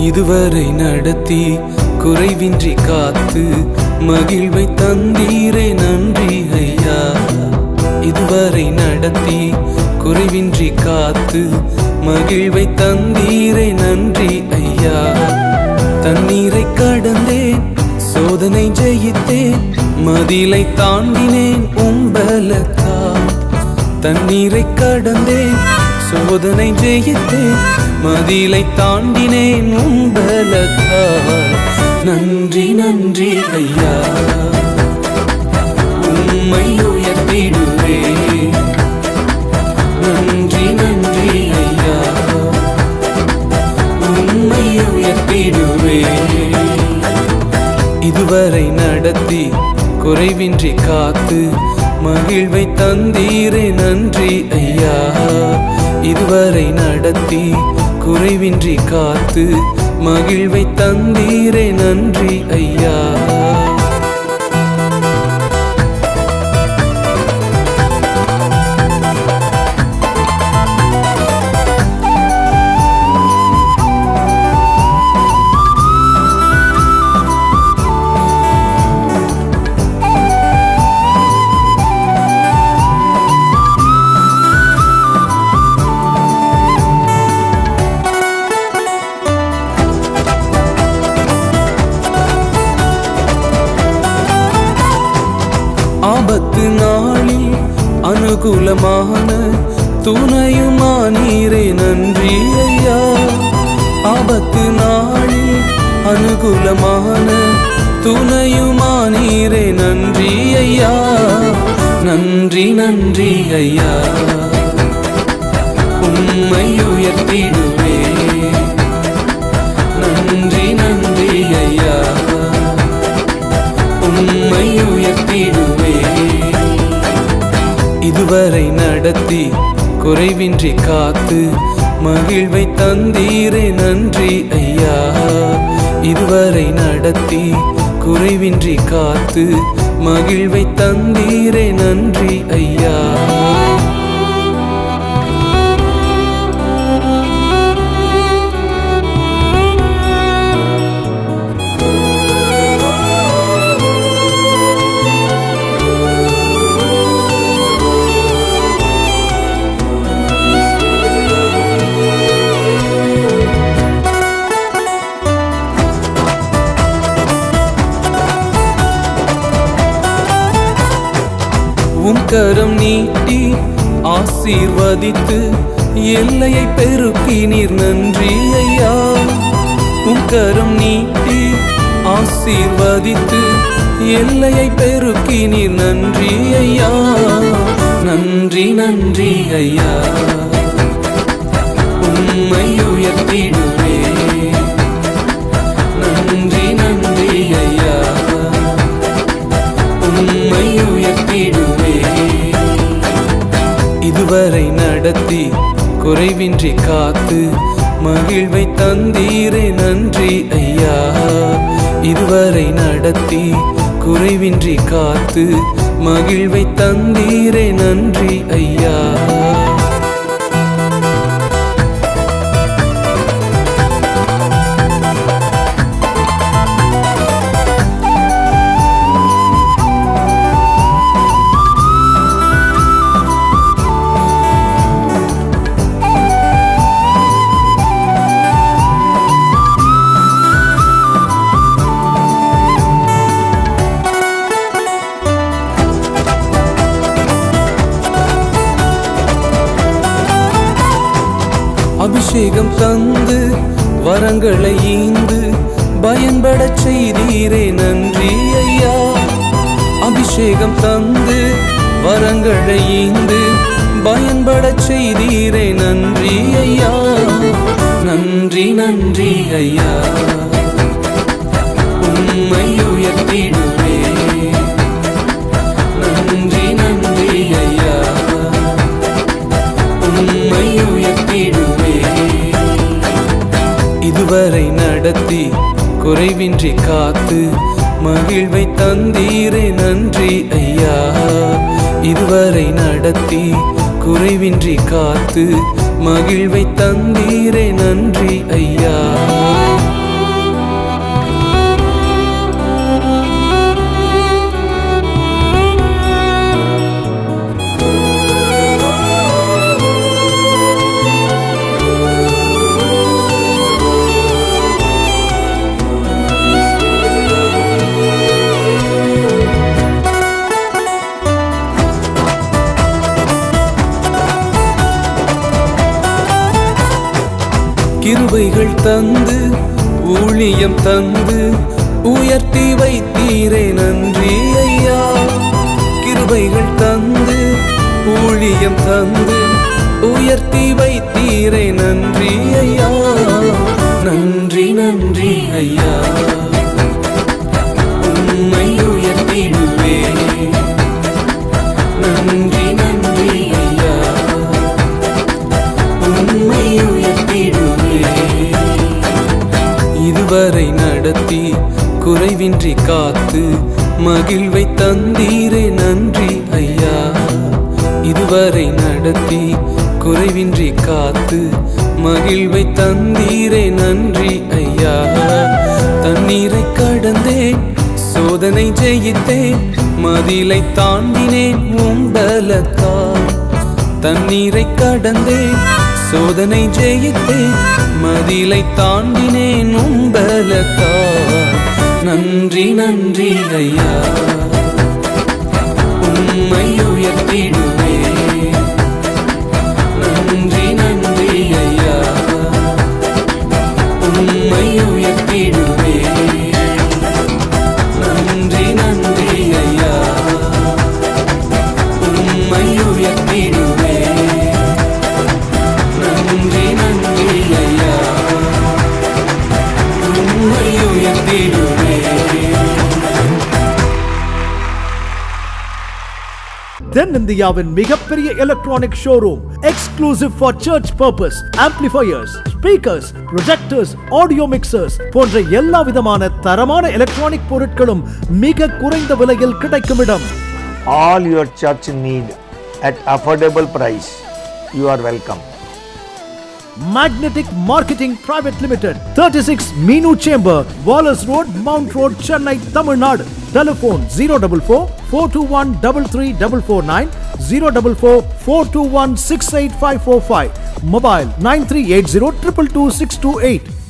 இதுவரை நடத்தி குறைவின்றி காத்து மகிழ்வை தந்தீரே நன்றி ஐயா இதுவரை நடத்தி குறைவின்றி காத்து மகிழ்வை தந்தீரே நன்றி ஐயா தண்ணீரை கடந்தேன் சோதனை ஜெயித்தேன் மதிலை தாண்டினேன் உம்பலத்தால் தண்ணீரை கடந்தேன் சோதனை ஜெயித்தேன் மதிலை தாண்டினேன் உம்பலத்தால் நன்றி நன்றி ஐயா உம்மை உயர்த்திடுவே நன்றி நன்றி ஐயா உம்மை உயர்த்திடுவே இதுவரை நடத்தி குறைவின்றி காத்து மகிழ்வை தந்தீரே நன்றி ஐயா இதுவரை நடத்தி குறைவின்றி காத்து மகிழ்வை தந்தீரே நன்றி ஐயா ஆபத்து நாளில் அனுகூலமான துணையுமானீரே நன்றி ஐயா ஆபத்து நாளில் அனுகூலமான துணையுமானீரே நன்றி ஐயா நன்றி நன்றி ஐயா உம்மை உயர்த்திடுவே நன்றி நன்றி ஐயா உம்மை உயர்த்திடுவே இதுவரை நடத்தி குறைவின்றி காத்து மகிழ்வை தந்தீரே நன்றி ஐயா இதுவரை நடத்தி குறைவின்றி காத்து மகிழ்வை தந்தீரே நன்றி ஐயா உம் கரம் நீட்டி ஆசீர்வதித்து எல்லையை பெருக்கினீர் நன்றி ஐயா உம் கரம் நீட்டி ஆசீர்வதித்து எல்லையை பெருக்கினீர் நன்றி ஐயா நன்றி நன்றி ஐயா உம்மை உயர்த்திடுவே நன்றி நன்றி ஐயா உம்மை உயர்த்திடுவே இதுவரை நடத்தி குறைவின்றி காத்து மகிழ்வை தந்தீரே நன்றி ஐயா இதுவரை நடத்தி குறைவின்றி காத்து மகிழ்வை தந்தீரே நன்றி ஐயா அபிஷேகம் தந்து வரங்களை ஈந்து பயன்படச் செய்தீரே நன்றி ஐயா அபிஷேகம் தந்து வரங்களை ஈந்து பயன்படச் செய்தீரே நன்றி ஐயா நன்றி நன்றி ஐயா உம்மை உயர்த்திடுவே நன்றி நன்றி ஐயா உம்மை உயர்த்திடுவே இதுவரை நடத்தி குறைவின்றி காத்து மகிழ்வை தந்தீரே நன்றி ஐயா இதுவரை நடத்தி குறைவின்றி காத்து மகிழ்வை தந்தீரே நன்றி ஐயா கிருபைகள் தந்து ஊழியம் தந்து உயர்த்தி வைத்தீரே நன்றி ஐயா கிருபைகள் தந்து ஊழியம் தந்து உயர்த்தி வைத்தீரே நன்றி ஐயா நன்றி நன்றி ஐயா உம்மை உயர்த்திடுவே நன்றி நன்றி ஐயா உம்மை உயர்த்திடுவே இதுவரை நடத்தி குறைவின்றி காத்து மகிழ்வை தந்தீரே நன்றி ஐயா இதுவரை நடத்தி குறைவின்றி காத்து மகிழ்வை தந்தீரே நன்றி ஐயா தண்ணீரை கடந்தேன் சோதனை ஜெயித்தேன் மதிலை தாண்டினேன் உம்பலத்தால் தண்ணீரை கடந்தேன் சோதனை ஜெயித்தேன் மதிலை தாண்டினேன் உம்பலத்தா நன்றி நன்றி ஐயா உம்மை உயர்த்திடுவே நன்றி நன்றி ஐயா உம்மை உயர்த்திடுவே நன்றி நன்றி ஐயா உம்மை உயர்த்திடுவே நன்றி நன்றி ஐயா உம்மை உயர்த்திடுவே தென்னிந்தியாவின் மிகப்பெரிய electronic showroom exclusive for church purpose amplifiers speakers projectors audio mixers போன்ற எல்லா விதமான தரமான எலக்ட்ரானிக் பொருட்களும் மிக குறைந்த விலையில் கிடைக்கும் இடம் all your church need at affordable price. You are welcome. Magnetic Marketing Private Limited, 36 Meenu Chamber, Wallace Road, Mount Road, Chennai, Tamil Nadu. Telephone 044 421 33449 044 421 68545. Mobile 9380 222 628.